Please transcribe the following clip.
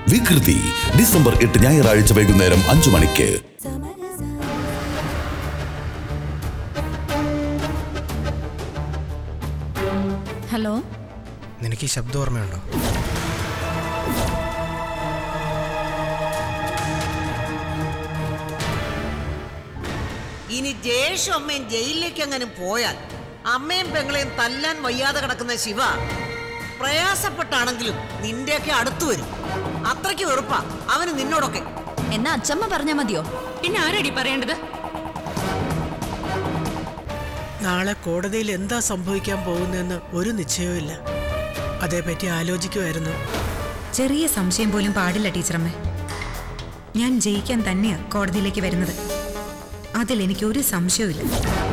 വികൃതി ഡിസംബർ എട്ട് ഞായറാഴ്ച വൈകുന്നേരം അഞ്ചു മണിക്ക് ഹലോ നിനക്ക് ഈ ശബ്ദം ഓർമ്മയുണ്ടോ ഇനി ജയേഷും അമ്മയും ജയിലിലേക്ക് എങ്ങാനും പോയാൽ അമ്മയും പെങ്ങളെയും തല്ലാൻ വയ്യാതെ കിടക്കുന്ന ശിവ പ്രയാസപ്പെട്ടാണെങ്കിലും നിന്റെയൊക്കെ അടുത്തു വരും അത്രയ്ക്ക് വെറുപ്പാ അവന് നിന്നോടൊക്കെ എന്നാ അച്ചമ്മ പറഞ്ഞാ മതിയോ പിന്നെ ആരടി പറയേണ്ടത് നാളെ കോടതിയിൽ എന്താ സംഭവിക്കാൻ പോകുന്നതെന്ന് ഒരു നിശ്ചയവുമില്ല അതേപ്പറ്റി ആലോചിക്കുമായിരുന്നു ചെറിയ സംശയം പോലും പാടില്ല ടീച്ചറമ്മേ ഞാൻ ജയിക്കാൻ തന്നെയാ കോടതിയിലേക്ക് വരുന്നത് അതിൽ എനിക്ക് ഒരു സംശയവുമില്ല